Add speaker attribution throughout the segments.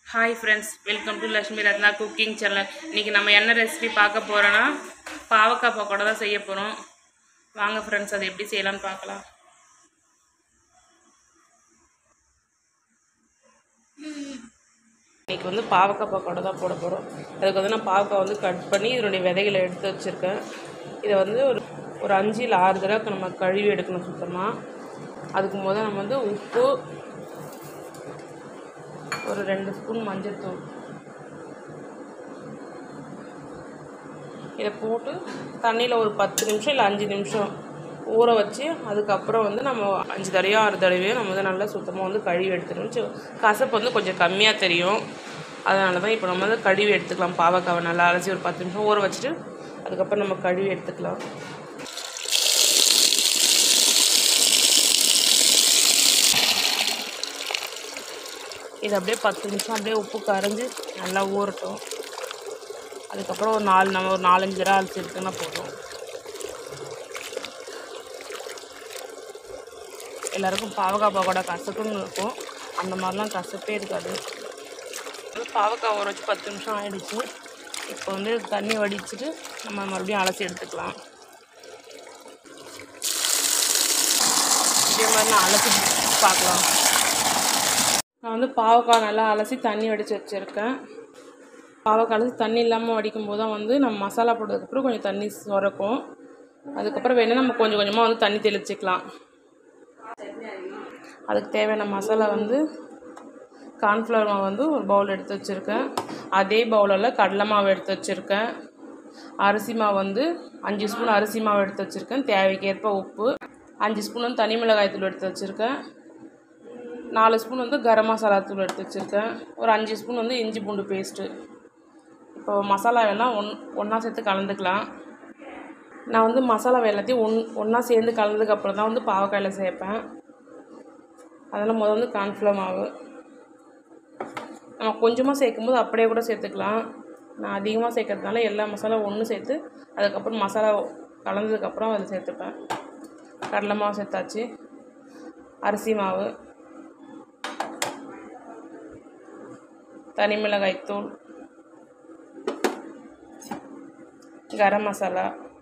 Speaker 1: hi friends welcome to Lakshmi Ratna cooking channel இன்றைக்கி நம்ம என்ன ரெசிபி பார்க்க போகிறோன்னா பாவக்காய் பக்கோடா தான் செய்ய போகிறோம் வாங்க ஃப்ரெண்ட்ஸ் அதை எப்படி செய்யலாம்னு பார்க்கலாம் இன்றைக்கி வந்து பாவக்காய் பக்கோடா தான் போட போகிறோம் அதுக்கு வந்து நான் பாவக்காய் வந்து கட் பண்ணி இதனுடைய விதைகளை எடுத்து வச்சுருக்கேன் இதை வந்து ஒரு ஒரு அஞ்சு இல்லை ஆறு தடவை நம்ம கழுவி எடுக்கணும் சுத்தமாக அதுக்கு முதல் நம்ம வந்து உப்பு ஒரு ரெண்டு ஸ்பூன் மஞ்சள் தூள் இதை போட்டு தண்ணியில் ஒரு பத்து நிமிஷம் இல்லை அஞ்சு நிமிஷம் ஊற வச்சு அதுக்கப்புறம் வந்து நம்ம அஞ்சு தடவையோ ஆறு தடவையோ நம்ம வந்து நல்லா சுத்தமாக வந்து கழுவி எடுத்துக்கணும் சி- கசப்பு வந்து கொஞ்சம் கம்மியாக தெரியும் அதனால தான் இப்போ நம்ம வந்து கழுவி எடுத்துக்கலாம் பாவக்காவை நல்லா அலசி ஒரு பத்து நிமிஷம் ஊற வச்சுட்டு அதுக்கப்புறம் நம்ம கழுவி எடுத்துக்கலாம் இது அப்படியே பத்து நிமிஷம் அப்படியே உப்பு கரைஞ்சி நல்லா ஊறட்டும் அதுக்கப்புறம் ஒரு நாலு நம்ம ஒரு நாலஞ்சு தடவை அலசி எடுத்தோம்னா போதும் எல்லாருக்கும் பாவக்காய் பக்கோடா கசக்குன்னு இருக்கும் அந்த மாதிரிலாம் கசப்பே இருக்காது அது பாவக்காய் ஊற வச்சு பத்து நிமிஷம் ஆயிடுச்சு இப்போ வந்து தண்ணி வடிச்சிட்டு நம்ம மறுபடியும் அலசி எடுத்துக்கலாம் இதே மாதிரி நான் அலசி பார்க்கலாம் நான் வந்து பாவக்காய் நல்லா அலசி தண்ணி வடித்து வச்சுருக்கேன் பாவக்காய் அலசி தண்ணி இல்லாமல் வடிக்கும் போது தான் வந்து நம்ம மசாலா போட்டதுக்கப்புறம் கொஞ்சம் தண்ணி சுரக்கும் அதுக்கப்புறம் வேணால் நம்ம கொஞ்சம் கொஞ்சமாக வந்து தண்ணி தெளிச்சிக்கலாம் அதுக்கு தேவையான மசாலா வந்து கார்ன்ஃப்ளவர் மாவு வந்து ஒரு பவுல் எடுத்து வச்சுருக்கேன் அதே பவுலில் கடலை மாவு எடுத்து வச்சுருக்கேன் அரிசி மாவு வந்து அஞ்சு ஸ்பூன் அரிசி மாவு எடுத்து வச்சுருக்கேன் தேவைக்கேற்ப உப்பு அஞ்சு ஸ்பூன் வந்து தனி மிளகாய் தூள் எடுத்து வச்சுருக்கேன் நாலு ஸ்பூன் வந்து கரம் மசாலா தூள் எடுத்து வச்சுருக்கேன் ஒரு அஞ்சு ஸ்பூன் வந்து இஞ்சி பூண்டு பேஸ்ட்டு இப்போ மசாலா எல்லாம் ஒன் ஒன்றா சேர்த்து கலந்துக்கலாம் நான் வந்து மசாலா எல்லாத்தையும் ஒன் ஒன்றா சேர்ந்து கலந்ததுக்கப்புறம் தான் வந்து பாவக்காயில் சேர்ப்பேன் அதெல்லாம் முதல்ல வந்து கார்ன்ஃப்ளவர் மாவு நம்ம கொஞ்சமாக சேர்க்கும்போது அப்படியே கூட சேர்த்துக்கலாம் நான் அதிகமாக சேர்க்கறதுனால எல்லா மசாலா ஒன்று சேர்த்து அதுக்கப்புறம் மசாலா கலந்ததுக்கப்புறம் அதில் சேர்த்துப்பேன் கடலை மாவு சேர்த்தாச்சு அரிசி மாவு தனி மிளகாய் தூள் கரம் மசாலா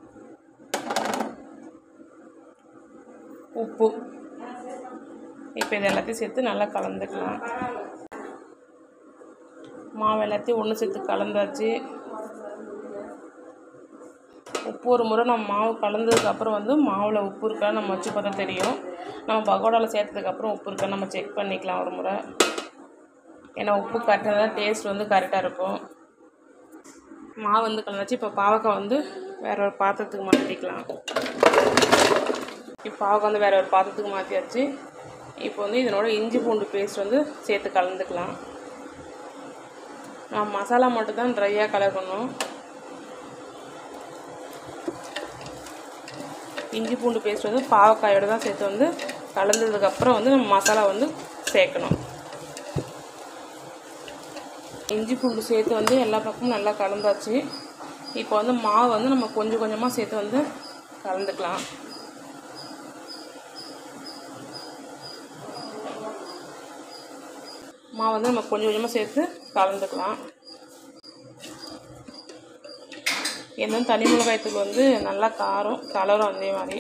Speaker 1: உப்பு இப்போ இது எல்லாத்தையும் சேர்த்து நல்லா கலந்துக்கலாம் மாவு எல்லாத்தையும் ஒன்று சேர்த்து கலந்தாச்சு உப்பு ஒரு முறை நம்ம மாவு கலந்ததுக்கப்புறம் வந்து மாவில் உப்பு இருக்கா நம்ம வச்சு பார்த்தா தெரியும் நம்ம பகோடாவில் சேர்த்ததுக்கப்புறம் உப்பு இருக்கா நம்ம செக் பண்ணிக்கலாம் ஒரு முறை ஏன்னா உப்பு கரெக்டாக தான் டேஸ்ட் வந்து கரெக்டாக இருக்கும் மாவு வந்து கலந்தாச்சு இப்போ பாவக்காய் வந்து வேற ஒரு பாத்திரத்துக்கு மாற்றிக்கலாம் இப்போ பாவக்காய் வந்து வேற ஒரு பாத்திரத்துக்கு மாற்றியாச்சு இப்போ வந்து இதனோட இஞ்சி பூண்டு பேஸ்ட் வந்து சேர்த்து கலந்துக்கலாம் நான் மசாலா மட்டும் தான் ட்ரையாக கலக்கணும் இஞ்சி பூண்டு பேஸ்ட் வந்து பாவக்காயோட தான் சேர்த்து வந்து கலந்ததுக்கப்புறம் வந்து நம்ம மசாலா வந்து சேர்க்கணும் இஞ்சி பூண்டு சேர்த்து வந்து எல்லா பக்கமும் நல்லா கலந்தாச்சு இப்போ வந்து மாவு வந்து நம்ம கொஞ்சம் கொஞ்சமாக சேர்த்து வந்து கலந்துக்கலாம் மாவு வந்து நம்ம கொஞ்சம் கொஞ்சமாக சேர்த்து கலந்துக்கலாம் என்ன தனி மிளகாய் தூள் வந்து நல்லா காரம் கலரும் அதே மாதிரி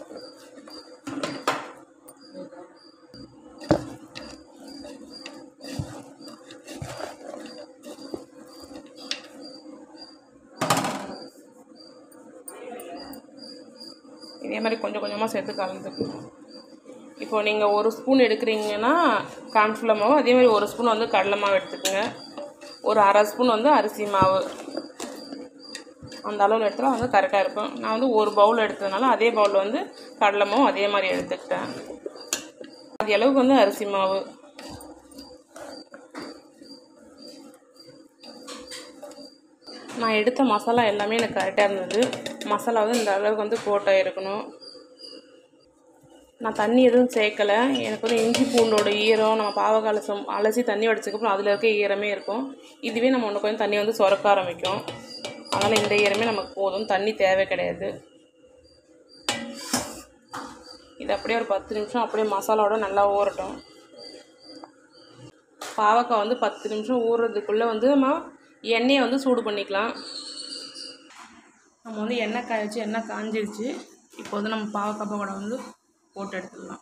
Speaker 1: இதே மாதிரி கொஞ்சம் கொஞ்சமாக சேர்த்து கலந்துக்கணும் இப்போ நீங்கள் ஒரு ஸ்பூன் எடுக்கிறீங்கன்னா கார்ன்ஃப்ளவர் மாவு அதே மாதிரி ஒரு ஸ்பூன் வந்து கடலை மாவு எடுத்துக்கோங்க ஒரு அரை ஸ்பூன் வந்து அரிசி மாவு அந்த அளவில் எடுத்தால் வந்து கரெக்டாக இருக்கும் நான் வந்து ஒரு பவுல் எடுத்ததுனால அதே பவுலில் வந்து கடலை மாவு அதே மாதிரி எடுத்துக்கிட்டேன் அது அளவுக்கு வந்து அரிசி மாவு நான் எடுத்த மசாலா எல்லாமே எனக்கு கரெக்டாக இருந்தது மசாலா வந்து இந்த அளவுக்கு வந்து கோட்டாக இருக்கணும் நான் தண்ணி எதுவும் சேர்க்கலை எனக்கு வந்து இஞ்சி பூண்டோட ஈரம் நம்ம பாவக்காய் சம் அலசி தண்ணி வடிச்சதுக்கப்புறம் அதில் இருக்க ஈரமே இருக்கும் இதுவே நம்ம ஒன்று கொஞ்சம் தண்ணி வந்து சுரக்க ஆரம்பிக்கும் அதனால் இந்த ஈரமே நமக்கு போதும் தண்ணி தேவை கிடையாது இது அப்படியே ஒரு பத்து நிமிஷம் அப்படியே மசாலாவோட நல்லா ஊறட்டும் பாவக்காய் வந்து பத்து நிமிஷம் ஊறுறதுக்குள்ளே வந்து நம்ம எண்ணெயை வந்து சூடு பண்ணிக்கலாம் நம்ம வந்து எண்ணெய் காய வச்சு எண்ணெய் காஞ்சிருச்சு இப்போ வந்து நம்ம பாவக்காய் பக்கோடா வந்து போட்டு எடுத்துடலாம்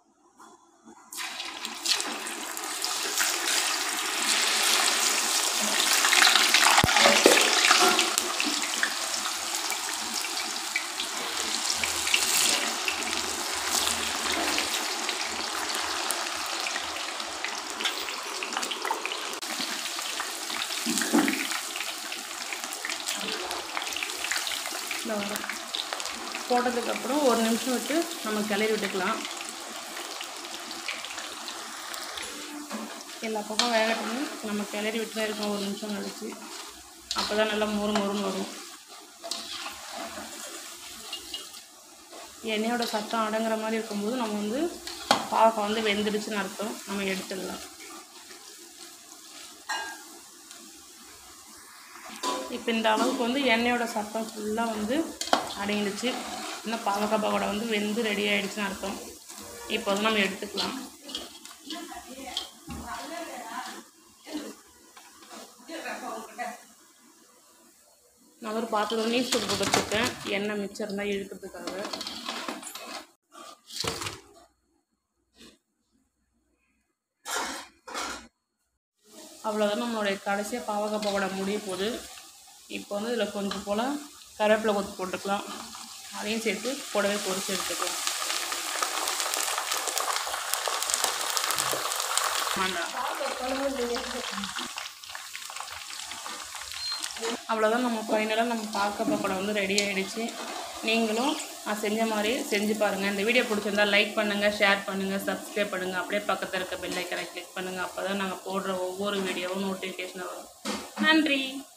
Speaker 1: இந்த வரும் போட்டதுக்கப்புறம் ஒரு நிமிஷம் விட்டு நம்ம கிளறி விட்டுக்கலாம் எல்லா பக்கம் வேகட்டும் நம்ம கிளறி விட்டு தான் இருக்கோம் ஒரு நிமிஷம் கழிச்சு அப்போ தான் நல்லா மொறு மொறுன்னு வரும் எண்ணெயோட சத்தம் அடங்குற மாதிரி இருக்கும்போது நம்ம வந்து பாவக்காய் வந்து வெந்துடுச்சுன்னு அர்த்தம் நம்ம எடுத்துடலாம் இப்போ இந்த அளவுக்கு வந்து எண்ணெயோட சத்தம் ஃபுல்லாக வந்து அடங்கிடுச்சு இன்னும் பாவக்காய் பக்கோடா வந்து வெந்து ரெடி ஆகிடுச்சுன்னு அர்த்தம் இப்போ வந்து நம்ம எடுத்துக்கலாம் நான் ஒரு பாத்திரம் நீர் சூடு போட்டு வச்சுருக்கேன் எண்ணெய் மிச்சம் இருந்தால் இழுக்கிறதுக்காக அவ்வளோதான் நம்மளுடைய கடைசியாக பாவக்காய் பக்கோடா முடிய போகுது இப்போ வந்து இதில் கொஞ்சம் போல் கருவேப்பிலை கொத்து போட்டுக்கலாம் அதையும் சேர்த்து கூடவே பொரிச்சு எடுத்துக்கலாம் வேண்டாம் அவ்வளோதான் நம்ம ஃபைனலாக நம்ம பார்க்க பக்கோடா வந்து ரெடி ஆகிடுச்சு நீங்களும் நான் செஞ்ச மாதிரி செஞ்சு பாருங்கள் இந்த வீடியோ பிடிச்சிருந்தா லைக் பண்ணுங்கள் ஷேர் பண்ணுங்கள் சப்ஸ்கிரைப் பண்ணுங்கள் அப்படியே பக்கத்தில் இருக்க பெல் ஐக்கனை கிளிக் பண்ணுங்கள் அப்போ தான் நாங்கள் போடுற ஒவ்வொரு வீடியோவும் நோட்டிஃபிகேஷன் வரும் நன்றி